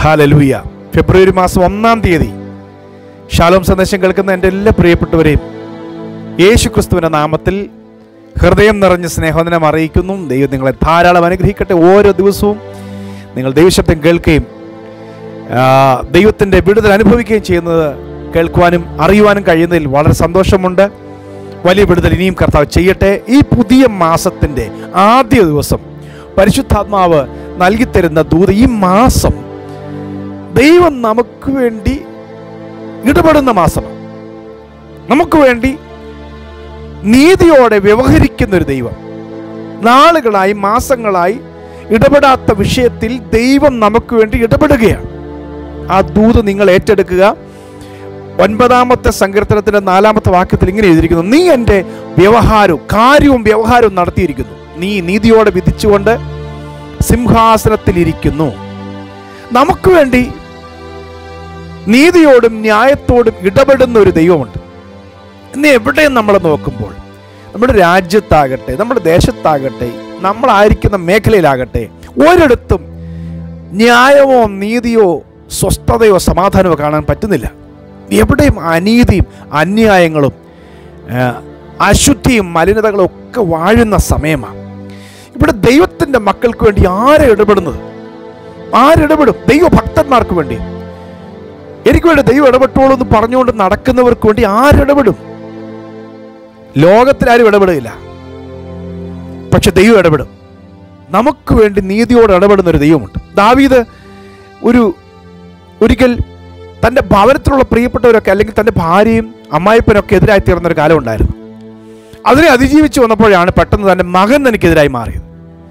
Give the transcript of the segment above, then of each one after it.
hallelujah ഫെബ്രുവരി മാസം ഒന്നാം തീയതി ഷാലോം സന്ദേശം കേൾക്കുന്ന എൻ്റെ എല്ലാ പ്രിയപ്പെട്ടവരെയും യേശു ക്രിസ്തുവിൻ്റെ നാമത്തിൽ ഹൃദയം നിറഞ്ഞ സ്നേഹവന്ദനം അറിയിക്കുന്നു ദൈവം നിങ്ങളെ ധാരാളം അനുഗ്രഹിക്കട്ടെ ഓരോ ദിവസവും നിങ്ങൾ ദൈവശബ്ദം കേൾക്കുകയും ആ, ദൈവത്തിൻ്റെ വിടുതൽ അനുഭവിക്കുകയും ചെയ്യുന്നത് കേൾക്കുവാനും അറിയുവാനും കഴിയുന്നതിൽ വളരെ സന്തോഷമുണ്ട് വലിയ വിടുതൽ ഇനിയും കർത്താവ് ചെയ്യട്ടെ ഈ പുതിയ മാസത്തിൻ്റെ ആദ്യ ദിവസം പരിശുദ്ധാത്മാവ് നൽകിത്തരുന്ന ദൂത് ഈ മാസം ദൈവം നമുക്ക് വേണ്ടി ഇടപെടുന്ന മാസമാണ് നമുക്ക് വേണ്ടി നീതിയോടെ വ്യവഹരിക്കുന്ന ഒരു ദൈവം നാളുകളായി മാസങ്ങളായി ഇടപെടാത്ത വിഷയത്തിൽ ദൈവം നമുക്ക് വേണ്ടി ഇടപെടുകയാണ് ആ ദൂത് നിങ്ങൾ ഏറ്റെടുക്കുക ഒൻപതാമത്തെ സങ്കീർത്തനത്തിന്റെ നാലാമത്തെ വാക്യത്തിൽ ഇങ്ങനെ എഴുതിയിരിക്കുന്നു നീ എൻ്റെ വ്യവഹാരവും കാര്യവും വ്യവഹാരവും നടത്തിയിരിക്കുന്നു നീ നീതിയോടെ വിധിച്ചുകൊണ്ട് സിംഹാസനത്തിലിരിക്കുന്നു നമുക്ക് വേണ്ടി നീതിയോടും ന്യായത്തോടും ഇടപെടുന്ന ഒരു ദൈവമുണ്ട് ഇന്ന് എവിടെയും നമ്മൾ നോക്കുമ്പോൾ നമ്മുടെ രാജ്യത്താകട്ടെ നമ്മുടെ ദേശത്താകട്ടെ നമ്മളായിരിക്കുന്ന മേഖലയിലാകട്ടെ ഒരിടത്തും ന്യായമോ നീതിയോ സ്വസ്ഥതയോ സമാധാനമോ കാണാൻ പറ്റുന്നില്ല എവിടെയും അനീതിയും അന്യായങ്ങളും ആ, അശുദ്ധിയും മലിനതകളും ഒക്കെ വാഴുന്ന സമയമാണ് ഇവിടെ ദൈവത്തിൻ്റെ മക്കൾക്ക് വേണ്ടി ആരെ ഇടപെടുന്നത് ആരിടപെടും ദൈവഭക്തന്മാർക്ക് വേണ്ടി എനിക്ക് വേണ്ടി ദൈവം ഇടപെട്ടോളൂ എന്ന് പറഞ്ഞുകൊണ്ട് നടക്കുന്നവർക്ക് വേണ്ടി ആരിടപെടും ലോകത്തിൽ ആരും ഇടപെടുകയില്ല പക്ഷെ ദൈവം ഇടപെടും നമുക്ക് വേണ്ടി നീതിയോട് ഇടപെടുന്ന ഒരു ദൈവമുണ്ട് ദാവീദ് ഒരു ഒരിക്കൽ തൻ്റെ ഭവനത്തിലുള്ള പ്രിയപ്പെട്ടവരൊക്കെ അല്ലെങ്കിൽ തൻ്റെ ഭാര്യയും അമ്മായിപ്പനൊക്കെ എതിരായി തീർന്ന ഒരു കാലം ഉണ്ടായിരുന്നു അതിനെ അതിജീവിച്ച് വന്നപ്പോഴാണ് പെട്ടെന്ന് തൻ്റെ മകൻ തനിക്കെതിരായി മാറിയത്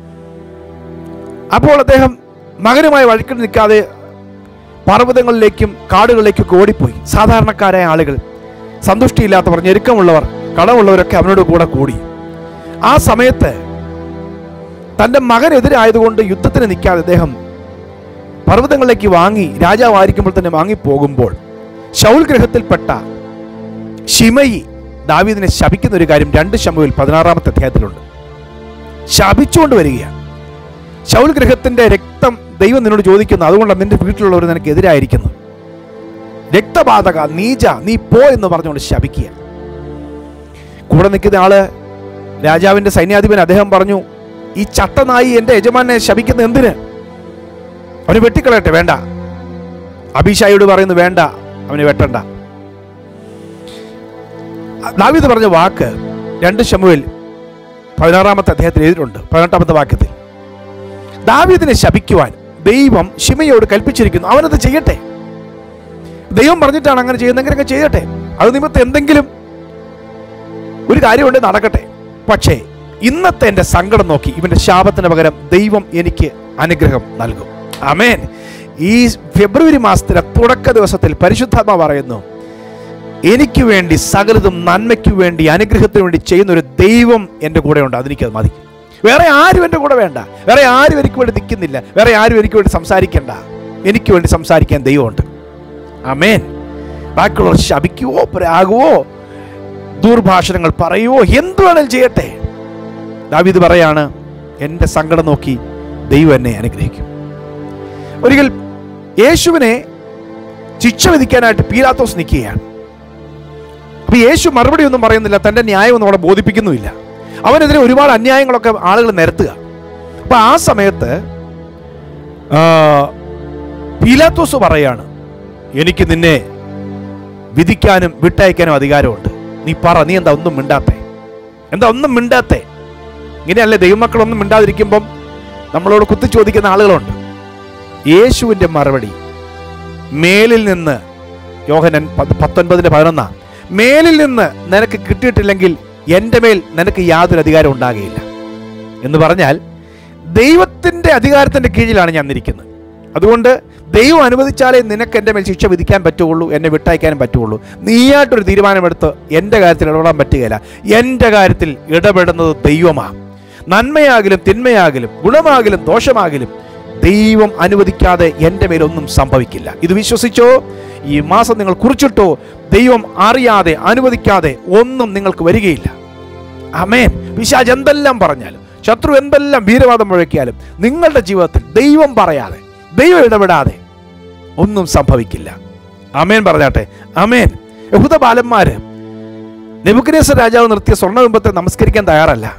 അപ്പോൾ അദ്ദേഹം മകനുമായി വഴക്കിൽ നിൽക്കാതെ പർവ്വതങ്ങളിലേക്കും കാടുകളിലേക്കും ഒക്കെ ഓടിപ്പോയി സാധാരണക്കാരായ ആളുകൾ സന്തുഷ്ടിയില്ലാത്തവർ ഞെരുക്കമുള്ളവർ കടമുള്ളവരൊക്കെ അവനോട് കൂടെ കൂടി ആ സമയത്ത് തൻ്റെ മകനെതിരായതുകൊണ്ട് യുദ്ധത്തിന് നിൽക്കാതെ അദ്ദേഹം പർവ്വതങ്ങളിലേക്ക് വാങ്ങി രാജാവായിരിക്കുമ്പോൾ തന്നെ വാങ്ങിപ്പോകുമ്പോൾ ശൗൽ ഗ്രഹത്തിൽപ്പെട്ട ഷിമയി ദാവീദിനെ ശപിക്കുന്ന ഒരു കാര്യം രണ്ട് ശമുവിൽ പതിനാറാമത്തെ അധ്യായത്തിലുണ്ട് ശപിച്ചുകൊണ്ട് വരികയാണ് ശൗൽ ഗ്രഹത്തിന്റെ രക്തം ദൈവം നിന്നോട് ചോദിക്കുന്നു അതുകൊണ്ടാണ് നിന്റെ വീട്ടിലുള്ളവർ നിനക്ക് എതിരായിരിക്കുന്നു രക്തബാധക നീജ നീ പോ എന്ന് പറഞ്ഞുകൊണ്ട് ശപിക്കുക കൂടെ നിൽക്കുന്ന ആള് രാജാവിന്റെ സൈന്യാധിപൻ അദ്ദേഹം പറഞ്ഞു ഈ ചട്ടനായി എൻ്റെ യജമാനെ ശപിക്കുന്ന എന്തിന് അവന് വെട്ടിക്കളയട്ടെ വേണ്ട അഭിഷായോട് പറയുന്നു വേണ്ട അവന് വെട്ടണ്ട ദാവീദ് പറഞ്ഞ വാക്ക് രണ്ട് ശമുവിൽ പതിനാറാമത്തെ അദ്ദേഹത്തിൽ എഴുതിയിട്ടുണ്ട് പതിനെട്ടാമത്തെ വാക്യത്തിൽ ദാവീദിനെ ശപിക്കുവാൻ ദൈവം ഷിമയോട് കൽപ്പിച്ചിരിക്കുന്നു അവനത് ചെയ്യട്ടെ ദൈവം പറഞ്ഞിട്ടാണ് അങ്ങനെ ചെയ്യുന്നെങ്കിൽ അങ്ങനെ ചെയ്യട്ടെ അത് നിമിത്തം എന്തെങ്കിലും ഒരു കാര്യമുണ്ട് നടക്കട്ടെ പക്ഷേ ഇന്നത്തെ എൻ്റെ സങ്കടം നോക്കി ഇവന്റെ ശാപത്തിന് പകരം ദൈവം എനിക്ക് അനുഗ്രഹം നൽകും അമേൻ ഈ ഫെബ്രുവരി മാസത്തിലെ തുടക്ക ദിവസത്തിൽ പരിശുദ്ധാത്മ പറയുന്നു എനിക്ക് വേണ്ടി സകലതും നന്മയ്ക്ക് വേണ്ടി അനുഗ്രഹത്തിന് വേണ്ടി ചെയ്യുന്ന ഒരു ദൈവം എൻ്റെ കൂടെ ഉണ്ട് അതെനിക്കത് മതി വേറെ ആരും എൻ്റെ കൂടെ വേണ്ട വേറെ ആരും എനിക്ക് വേണ്ടി നിൽക്കുന്നില്ല വേറെ ആരും എനിക്ക് വേണ്ടി സംസാരിക്കണ്ട എനിക്ക് വേണ്ടി സംസാരിക്കാൻ ദൈവമുണ്ട് അമേൻ ബാക്കിയുള്ളവർ ശപിക്കുവോ പ്രാകുവോ ദുർഭാഷണങ്ങൾ പറയുവോ എന്തു വേണേലും ചെയ്യട്ടെ ദാവീദ് പറയാണ് എൻ്റെ സങ്കടം നോക്കി ദൈവം എന്നെ അനുഗ്രഹിക്കും ഒരിക്കൽ യേശുവിനെ ശിക്ഷ വിധിക്കാനായിട്ട് പീലാത്തോസ് നിൽക്കുകയാണ് അപ്പൊ യേശു മറുപടി ഒന്നും പറയുന്നില്ല തൻ്റെ ന്യായമൊന്നും അവിടെ ബോധിപ്പിക്കുന്നുമില്ല അവനെതിരെ ഒരുപാട് അന്യായങ്ങളൊക്കെ ആളുകൾ നിരത്തുക അപ്പൊ ആ സമയത്ത് ആ, പീലാത്തോസ് പറയാണ് എനിക്ക് നിന്നെ വിധിക്കാനും വിട്ടയക്കാനും അധികാരമുണ്ട് നീ പറ നീ എന്താ ഒന്നും മിണ്ടാത്തെ എന്താ ഒന്നും മിണ്ടാത്തെ ഇങ്ങനെയല്ലേ ദൈവമക്കളൊന്നും മിണ്ടാതിരിക്കുമ്പം നമ്മളോട് കുത്തി ചോദിക്കുന്ന ആളുകളുണ്ട് യേശുവിൻ്റെ മറുപടി മേലിൽ നിന്ന് യോഹനൻ പത്ത് പത്തൊൻപതിൻ്റെ പതിനൊന്നാം മേലിൽ നിന്ന് നിനക്ക് കിട്ടിയിട്ടില്ലെങ്കിൽ എൻ്റെ മേൽ നിനക്ക് യാതൊരു അധികാരം ഉണ്ടാകുകയില്ല എന്ന് പറഞ്ഞാൽ ദൈവത്തിൻ്റെ അധികാരത്തിൻ്റെ കീഴിലാണ് ഞാൻ നിൽക്കുന്നത് അതുകൊണ്ട് ദൈവം അനുവദിച്ചാലേ നിനക്ക് എൻ്റെ മേൽ ശിക്ഷ വിധിക്കാൻ പറ്റുള്ളൂ എന്നെ വിട്ടയക്കാനും പറ്റുള്ളൂ നീയായിട്ടൊരു തീരുമാനമെടുത്ത് എൻ്റെ കാര്യത്തിൽ ഇടപെടാൻ പറ്റുകയില്ല എൻ്റെ കാര്യത്തിൽ ഇടപെടുന്നത് ദൈവമാണ് നന്മയാകിലും തിന്മയാകിലും ഗുണമാകിലും ദോഷമാകിലും ദൈവം അനുവദിക്കാതെ എൻ്റെ മേലൊന്നും സംഭവിക്കില്ല ഇത് വിശ്വസിച്ചോ ഈ മാസം നിങ്ങൾ കുറിച്ചിട്ടോ ദൈവം അറിയാതെ അനുവദിക്കാതെ ഒന്നും നിങ്ങൾക്ക് വരികയില്ല അമേൻ പിശാജ് എന്തെല്ലാം പറഞ്ഞാലും ശത്രു എന്തെല്ലാം വീരവാദം മുഴക്കിയാലും നിങ്ങളുടെ ജീവിതത്തിൽ ദൈവം പറയാതെ ദൈവം ഇടപെടാതെ ഒന്നും സംഭവിക്കില്ല അമേൻ പറഞ്ഞാട്ടെ അമേൻ യഹൂദ ബാലന്മാര് നെബുക്കനേസർ രാജാവ് നിർത്തിയ സ്വർണ്ണബിംബത്തെ നമസ്കരിക്കാൻ തയ്യാറല്ല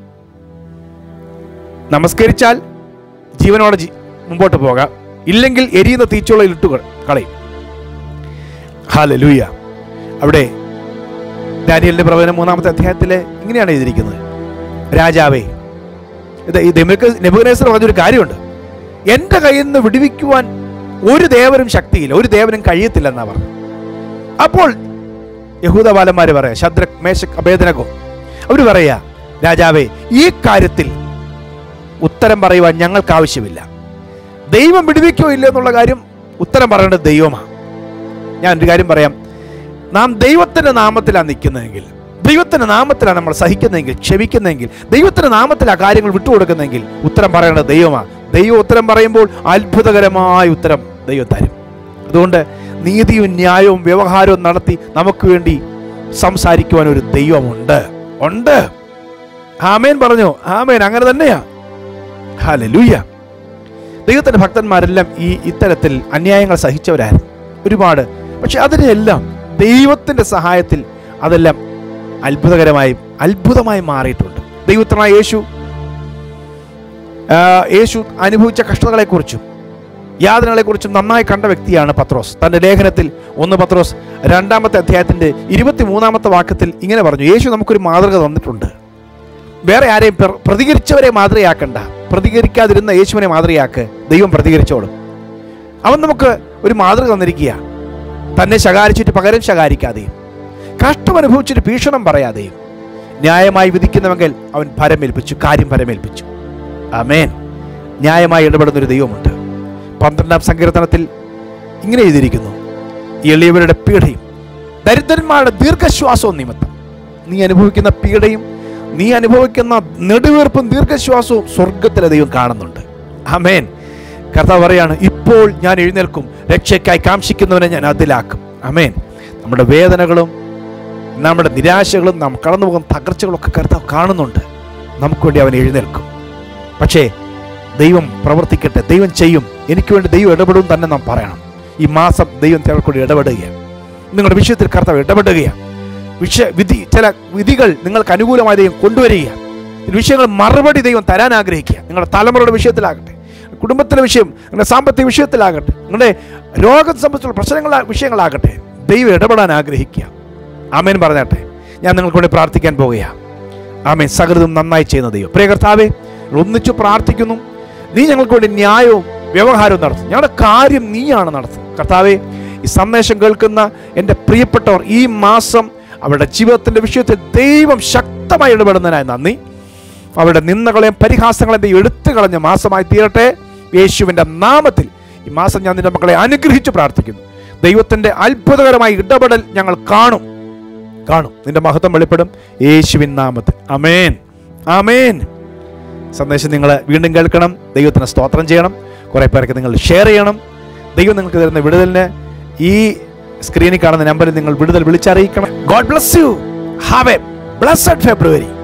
നമസ്കരിച്ചാൽ ജീവനോടെ ജീ- മുമ്പോട്ട് പോകാം ഇല്ലെങ്കിൽ എരിയുന്ന തീച്ചുളയിൽ ഇട്ടു ക- കളയും ഹാലലൂയ അവിടെ ദാനിയലിന്റെ പ്രവചനം മൂന്നാമത്തെ അധ്യായത്തിലെ ഇങ്ങനെയാണ് എഴുതിയിരിക്കുന്നത് രാജാവേ ഇത് ഈ നെബുക്കനേസർ പറഞ്ഞൊരു കാര്യമുണ്ട് എൻ്റെ കയ്യിൽ നിന്ന് വിടുവിക്കുവാൻ ഒരു ദേവനും ശക്തിയില്ല ഒരു ദേവനും കഴിയത്തില്ലെന്നാ പറഞ്ഞു അപ്പോൾ യഹൂദ ബാലന്മാര് പറയാ ശദ്രക് മേശക് അഭേദനകോ അവര് പറയാ രാജാവേ ഈ കാര്യത്തിൽ ഉത്തരം പറയുവാൻ ഞങ്ങൾക്ക് ആവശ്യമില്ല ദൈവം വിടുവിക്കോ ഇല്ല എന്നുള്ള കാര്യം ഉത്തരം പറയേണ്ടത് ദൈവമാണ് ഞാൻ ഒരു കാര്യം പറയാം നാം ദൈവത്തിന്റെ നാമത്തിലാണ് നിൽക്കുന്നതെങ്കിൽ ദൈവത്തിന്റെ നാമത്തിലാണ് നമ്മൾ സഹിക്കുന്നതെങ്കിൽ ക്ഷമിക്കുന്നതെങ്കിൽ ദൈവത്തിന്റെ നാമത്തിലാണ് കാര്യങ്ങൾ വിട്ടുകൊടുക്കുന്നതെങ്കിൽ ഉത്തരം പറയേണ്ടത് ദൈവമാണ് ദൈവം ഉത്തരം പറയുമ്പോൾ അത്ഭുതകരമായ ഉത്തരം ദൈവം തരും അതുകൊണ്ട് നീതിയും ന്യായവും വ്യവഹാരവും നടത്തി നമുക്ക് വേണ്ടി സംസാരിക്കുവാൻ ഒരു ദൈവമുണ്ട് ഉണ്ട് ആമേൻ പറഞ്ഞു ആമേൻ അങ്ങനെ തന്നെയാ ഹാലലൂയ ദൈവത്തിന്റെ ഭക്തന്മാരെല്ലാം ഈ ഇത്തരത്തിൽ അന്യായങ്ങൾ സഹിച്ചവരായിരുന്നു ഒരുപാട് പക്ഷെ അതിനെല്ലാം ദൈവത്തിന്റെ സഹായത്തിൽ അതെല്ലാം അത്ഭുതകരമായി അത്ഭുതമായി മാറിയിട്ടുണ്ട് ദൈവത്തിനായ യേശു ആ, യേശു അനുഭവിച്ച കഷ്ടതകളെക്കുറിച്ചും യാതനകളെക്കുറിച്ചും നന്നായി കണ്ട വ്യക്തിയാണ് പത്രോസ് തന്റെ ലേഖനത്തിൽ ഒന്ന് പത്രോസ് രണ്ടാമത്തെ അധ്യായത്തിന്റെ ഇരുപത്തി മൂന്നാമത്തെ വാക്യത്തിൽ ഇങ്ങനെ പറഞ്ഞു യേശു നമുക്കൊരു മാതൃക തന്നിട്ടുണ്ട് വേറെ ആരെയും പ്ര- പ്രതികരിച്ചവരെ മാതൃകയാക്കണ്ട പ്രതികരിക്കാതിരുന്ന യേശുവിനെ മാതൃകയാക്ക് ദൈവം പ്രതികരിച്ചോളും അവൻ നമുക്ക് ഒരു മാതൃക തന്നിരിക്കുക തന്നെ ശകാരിച്ചിട്ട് പകരം ശകാരിക്കാതെയും കഷ്ടം അനുഭവിച്ചിട്ട് ഭീഷണം പറയാതെയും ന്യായമായി വിധിക്കുന്നവെങ്കിൽ അവൻ ഭരമേൽപ്പിച്ചു കാര്യം ഭരമേൽപ്പിച്ചു അമേൻ ന്യായമായി ഇടപെടുന്ന ഒരു ദൈവമുണ്ട് പന്ത്രണ്ടാം സങ്കീർത്തനത്തിൽ ഇങ്ങനെ എഴുതിയിരിക്കുന്നു എളിയവരുടെ പീഡയും ദരിദ്രന്മാരുടെ ദീർഘശ്വാസവും നിമിത്തം നീ അനുഭവിക്കുന്ന പീഡയും നീ അനുഭവിക്കുന്ന നെടുവീർപ്പും ദീർഘശ്വാസവും സ്വർഗത്തിലെ ദൈവം കാണുന്നുണ്ട് അമേൻ കർത്താവ് പറയാണ് ഇപ്പോൾ ഞാൻ എഴുന്നേൽക്കും രക്ഷയ്ക്കായി കാംക്ഷിക്കുന്നവനെ ഞാൻ അതിലാക്കും അമേൻ നമ്മുടെ വേദനകളും നമ്മുടെ നിരാശകളും നാം കടന്നു പോകുന്ന തകർച്ചകളൊക്കെ കർത്താവ് കാണുന്നുണ്ട് നമുക്ക് വേണ്ടി അവൻ എഴുന്നേൽക്കും പക്ഷേ ദൈവം പ്രവർത്തിക്കട്ടെ ദൈവം ചെയ്യും എനിക്ക് വേണ്ടി ദൈവം ഇടപെടും തന്നെ നാം പറയണം ഈ മാസം ദൈവം കൂടി ഇടപെടുകയാണ് നിങ്ങളുടെ വിഷയത്തിൽ കർത്താവ് ഇടപെടുകയാണ് വിഷയ വിധി ചില വിധികൾ നിങ്ങൾക്ക് അനുകൂലമായ ദൈവം കൊണ്ടുവരിക ഈ വിഷയങ്ങൾ മറുപടി ദൈവം തരാൻ ആഗ്രഹിക്കുക നിങ്ങളുടെ തലമുറയുടെ വിഷയത്തിലാകട്ടെ കുടുംബത്തിലെ വിഷയം നിങ്ങളുടെ സാമ്പത്തിക വിഷയത്തിലാകട്ടെ നിങ്ങളുടെ രോഗം സംബന്ധിച്ചുള്ള പ്രശ്നങ്ങള വിഷയങ്ങളാകട്ടെ ദൈവം ഇടപെടാൻ ആഗ്രഹിക്കുക ആമേൻ പറഞ്ഞാട്ടെ ഞാൻ നിങ്ങൾക്ക് വേണ്ടി പ്രാർത്ഥിക്കാൻ പോവുകയാണ് ആമേൻ സകൃതം നന്നായി ചെയ്യുന്ന ദൈവം പ്രിയ കർത്താവെ ഒന്നിച്ചു പ്രാർത്ഥിക്കുന്നു നീ ഞങ്ങൾക്ക് വേണ്ടി ന്യായവും വ്യവഹാരവും നടത്തും ഞങ്ങളുടെ കാര്യം നീയാണ് നടത്തുന്നത് കർത്താവെ ഈ സന്ദേശം കേൾക്കുന്ന എൻ്റെ പ്രിയപ്പെട്ടവർ ഈ മാസം അവരുടെ ജീവിതത്തിൻ്റെ വിഷയത്തിൽ ദൈവം ശക്തമായി ഇടപെടുന്നതിനായി നന്ദി അവരുടെ നിന്ദകളെയും പരിഹാസങ്ങളെയും ദൈവം എടുത്തു കളഞ്ഞ മാസമായി തീരട്ടെ യേശുവിൻ്റെ നാമത്തിൽ ഈ മാസം ഞാൻ നിന്റെ മക്കളെ അനുഗ്രഹിച്ച് പ്രാർത്ഥിക്കുന്നു ദൈവത്തിൻ്റെ അത്ഭുതകരമായ ഇടപെടൽ ഞങ്ങൾ കാണും കാണും നിന്റെ മഹത്വം വെളിപ്പെടും യേശുവിൻ നാമത്തിൽ അമേൻ അമേൻ സന്ദേശം നിങ്ങൾ വീണ്ടും കേൾക്കണം ദൈവത്തിന് സ്തോത്രം ചെയ്യണം കുറേ പേർക്ക് നിങ്ങൾ ഷെയർ ചെയ്യണം ദൈവം നിങ്ങൾക്ക് തരുന്ന വിടുതലിന് ഈ സ്ക്രീനിൽ കാണുന്ന നമ്പറിൽ നിങ്ങൾ വിടുതൽ വിളിച്ചറിയിക്കണം God bless you have a blessed February